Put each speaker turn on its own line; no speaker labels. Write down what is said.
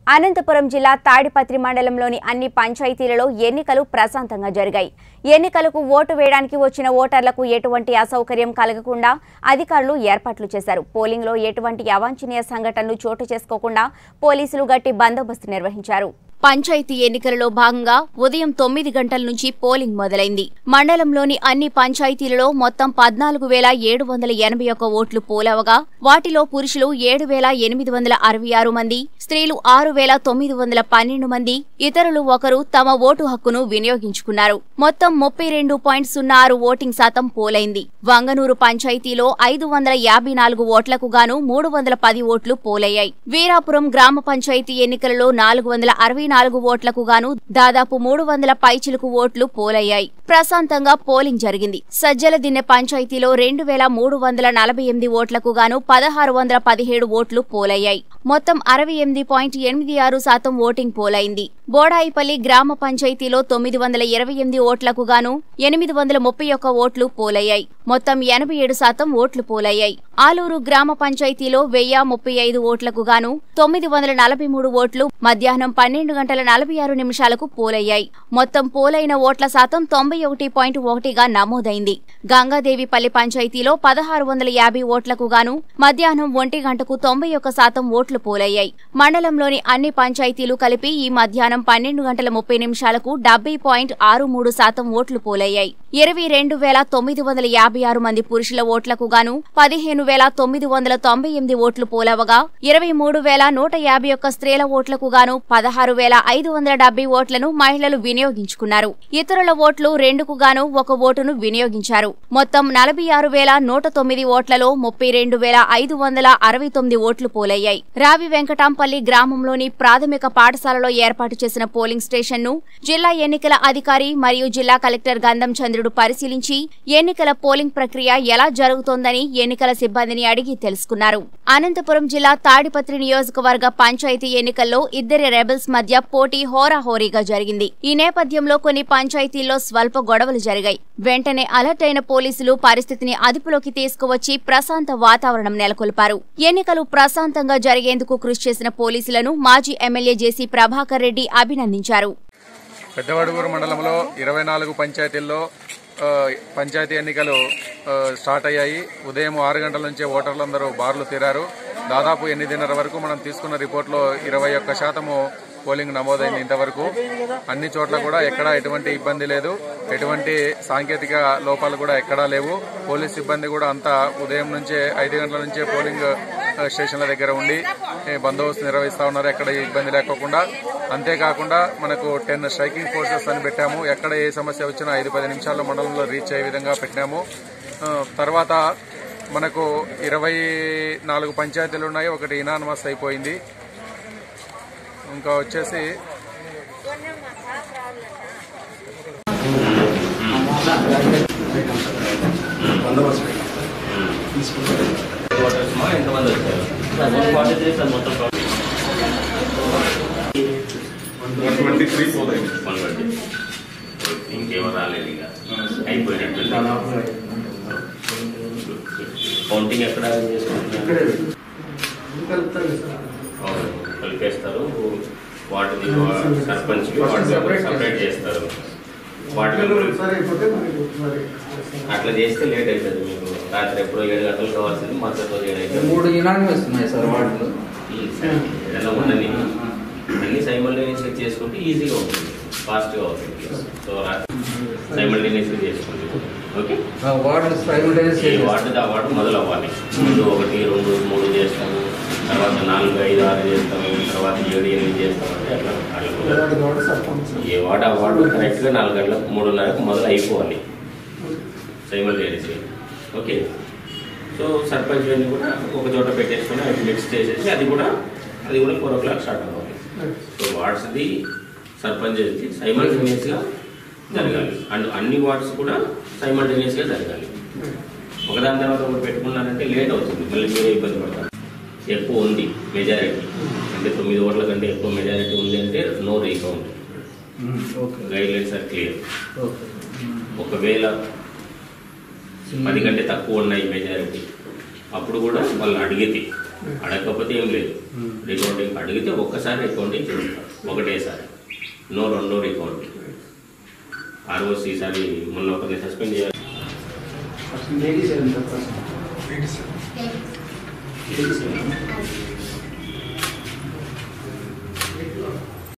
అనంతపురం జిల్లా తాడిపత్రి మండలంలోని అన్ని పంచాయతీలలో ఎన్నికలు ప్రశాంతంగా జరిగాయి ఎన్నికలకు ఓటు వేయడానికి వచ్చిన ఓటర్లకు ఎటువంటి అసౌకర్యం కలగకుండా అధికారులు ఏర్పాట్లు చేశారు పోలింగ్లో ఎటువంటి అవాంఛనీయ సంఘటనలు చోటు చేసుకోకుండా పోలీసులు గట్టి బందోబస్తు నిర్వహించారు పంచాయతీ ఎన్నికలలో భాగంగా ఉదయం తొమ్మిది గంటల నుంచి పోలింగ్ మొదలైంది మండలంలోని అన్ని పంచాయతీలలో మొత్తం పద్నాలుగు వేల ఏడు వందల ఎనభై ఒక్క ఓట్లు పోలవగా వాటిలో పురుషులు ఏడు వేల ఎనిమిది వందల అరవై ఆరు మంది స్త్రీలు ఆరు వేల తొమ్మిది వందల పన్నెండు మంది ఇతరులు ఒకరు తమ ఓటు హక్కును వినియోగించుకున్నారు మొత్తం ముప్పై రెండు పాయింట్ సున్నా ఆరు ఓటింగ్ శాతం పోలైంది వంగనూరు పంచాయతీలో ఐదు వందల యాభై నాలుగు ఓట్లకు గాను మూడు వందల పది ఓట్లు పోలయ్యాయి వీరాపురం గ్రామ పంచాయతీ ఎన్నికలలో నాలుగు వందల అరవై నాలుగు ఓట్లకు గాను దాదాపు మూడు వందల పైచిలుకు ఓట్లు పోలయ్యాయి ప్రశాంతంగా పోలింగ్ జరిగింది సజ్జల దిన్నె పంచాయతీలో రెండు వేల మూడు వందల నలభై ఎనిమిది ఓట్లకు గాను పదహారు వందల పదిహేడు ఓట్లు పోలయ్యాయి మొత్తం అరవై ఎనిమిది పాయింట్ ఎనిమిది ఆరు శాతం ఓటింగ్ పోలైంది బోడాయిపల్లి గ్రామ పంచాయతీలో తొమ్మిది వందల ఇరవై ఎనిమిది ఓట్లకు గాను ఎనిమిది వందల ముప్పై ఒక్క ఓట్లు పోలయ్యాయి మొత్తం ఎనభై ఏడు శాతం ఓట్లు పోలయ్యాయి ఆలూరు గ్రామ పంచాయతీలో వెయ్యి ముప్పై ఐదు ఓట్లకు గాను తొమ్మిది వందల నలభై మూడు ఓట్లు మధ్యాహ్నం పన్నెండు గంటల నలభై ఆరు నిమిషాలకు పోలయ్యాయి మొత్తం పోలైన ఓట్ల శాతం తొంభై ఒకటి పాయింట్ ఒకటిగా నమోదైంది గంగాదేవిపల్లి పంచాయతీలో పదహారు వందల యాభై ఓట్లకు గాను మధ్యాహ్నం ఒంటి గంటకు తొంభై ఒక్క శాతం ఓట్లు పోలయ్యాయి మండలంలోని అన్ని పంచాయతీలు కలిపి ఈ మధ్యాహ్నం పన్నెండు గంటల ముప్పై నిమిషాలకు డెబ్బై పాయింట్ ఆరు మూడు శాతం ఓట్లు పోలయ్యాయి ఇరవై రెండు వేల తొమ్మిది వందల యాభై ఆరు మంది పురుషుల ఓట్లకు గాను పదిహేను వేల తొమ్మిది వందల తొంభై ఎనిమిది ఓట్లు పోలవగా ఇరవై మూడు వేల నూట యాభై ఒక్క స్త్రీల ఓట్లకు గాను పదహారు వేల ఐదు వందల డెబ్బై ఓట్లను మహిళలు వినియోగించుకున్నారు ఇతరుల ఓట్లు రెండుకు గాను ఒక ఓటును వినియోగించారు మొత్తం నలభై ఆరు వేల నూట తొమ్మిది ఓట్లలో ముప్పై రెండు వేల ఐదు వందల అరవై తొమ్మిది ఓట్లు పోలయ్యాయి రావి వెంకటాంపల్లి గ్రామంలోని ప్రాథమిక పాఠశాలలో ఏర్పాటు చేసిన పోలింగ్ స్టేషన్ ను జిల్లా ఎన్నికల అధికారి మరియు జిల్లా కలెక్టర్ గంధం చంద్రుడు పరిశీలించి ఎన్నికల పోలింగ్ ప్రక్రియ ఎలా జరుగుతోందని ఎన్నికల సిబ్బందిని అడిగి తెలుసుకున్నారు అనంతపురం జిల్లా తాడిపత్రి నియోజకవర్గ పంచాయతీ ఎన్నికల్లో ఇద్దరి రెబల్స్ మధ్య పోటీ హోరాహోరీగా జరిగింది ఈ నేపథ్యంలో కొన్ని పంచాయతీల్లో స్వల్ప గొడవలు జరిగాయి వెంటనే అలర్ట్ అయిన పోలీసులు పరిస్థితిని అదుపులోకి తీసుకువచ్చి ప్రశాంత వాతావరణం నెలకొల్పారు ఎన్నికలు ప్రశాంతంగా జరిగేందుకు కృషి చేసిన పోలీసులను మాజీ ఎమ్మెల్యే జేసీ ప్రభాకర్ రెడ్డి అభినందించారు
పెద్దవడుగురు మండలంలో ఇరవై నాలుగు పంచాయతీల్లో ఆ, పంచాయతీ ఎన్నికలు ఆ, స్టార్ట్ అయ్యాయి ఉదయం ఆరు గంటల నుంచే ఓటర్లందరూ బార్లు తీరారు దాదాపు ఎనిమిదిన్నర వరకు మనం తీసుకున్న రిపోర్ట్లో ఇరవై ఒక్క శాతము పోలింగ్ నమోదైంది ఇంతవరకు అన్ని చోట్ల కూడా ఎక్కడా ఎటువంటి ఇబ్బంది లేదు ఎటువంటి సాంకేతిక లోపాలు కూడా ఎక్కడా లేవు పోలీస్ సిబ్బంది కూడా అంతా ఉదయం నుంచే ఐదు గంటల నుంచే పోలింగ్ ఆ, స్టేషన్ల దగ్గర ఉండి ఏ, బందోబస్తు నిర్వహిస్తా ఉన్నారు ఎక్కడ ఇబ్బంది లేకోకుండా అంతేకాకుండా మనకు టెన్ స్ట్రైకింగ్ ఫోర్సెస్ అని పెట్టాము ఎక్కడ ఏ సమస్య వచ్చినా ఐదు పది నిమిషాల్లో మండలంలో రీచ్ అయ్యే విధంగా పెట్టినాము ఆ, తర్వాత మనకు ఇరవై నాలుగు పంచాయతీలు ఉన్నాయి ఒకటి ఇనానమస్ అయిపోయింది ఇంకా వచ్చేసి
ఎంతమంది వచ్చారు ఫార్టీ డేస్ అది మొత్తం వన్ బట్టి ఇంకేమో రాలేదు ఇక అయిపోయినట్టు కౌంటింగ్ ఎక్కడ చేసుకుంటున్నారు అవును, కలిపేస్తారు వాటిని సర్పంచ్ వాటి సపరేట్ చేస్తారు వాటి అట్లా చేస్తే లేట్ అవుతుంది మీకు రాత్రి ఎప్పుడో ఏడు గంటలు కావాల్సింది మరుసటి రోజు ఏడు అవుతుంది
మూడు యునానిమస్ ఉన్నాయి సార్ వాటిలో
ఉమ్, సరే. ఏదైనా ఉండని అన్ని సైమల్టేనియస్గా చేసుకుంటే ఈజీగా ఉంటుంది ఫాస్ట్గా అవుతుంది సో సైమల్టేనియస్గా చేసుకోండి ఓకే
వాటర్ సైమిల్టేనియస్
ఈ వార్డు ఆ వార్డు మొదలు అవ్వాలి ముందు ఒకటి రెండు మూడు చేస్తాము తర్వాత నాలుగు ఐదు ఆరు చేస్తాము తర్వాత ఏడు ఎనిమిది చేస్తాము అంటే అట్లా అట్లా కుదరదు. ఏ వార్డు ఆ వార్డు కరెక్ట్గా నాలుగు గంటలకు మూడున్నరకు మొదలు అయిపోవాలి సైమల్టేనియస్గా ఓకే సో సర్పంచ్ అన్ని కూడా ఒక చోట పెట్టేసుకొని అవి మిక్స్ చేసేసి అది కూడా అది కూడా ఫోర్ ఓ క్లాక్ స్టార్ట్ అవ్వాలి సో వార్డ్స్ది సర్పంచ్ సైమల్టేనియస్గా జరగాలి అండ్ అన్ని వార్డ్స్ కూడా సైమల్టేనియస్గా జరగాలి ఒకదాని తర్వాత ఒకటి పెట్టుకున్నారంటే లేట్ అవుతుంది మళ్ళీ మీరే ఇబ్బంది పడతారు ఎక్కువ ఉంది మెజారిటీ అంటే తొమ్మిది ఓట్ల కంటే ఎక్కువ మెజారిటీ ఉంది అంటే no recount
okay
guidelines are clear
okay
ఒకవేళ పది కంటే తక్కువ ఉన్నాయి మెజారిటీ అప్పుడు కూడా వాళ్ళు అడిగితే అడగకపోతే ఏం లేదు రికౌంటింగ్ అడిగితే ఒక్కసారి రికౌంటింగ్ చేస్తారు ఒకటేసారి నో రెండో రికౌంటింగ్ ఆర్ఓసి ఈసారి మొన్న ఒకరిని సస్పెండ్ చేయాలి
లేడీస్ ఎంత పర్సెంట్
Ladies.
లేడీస్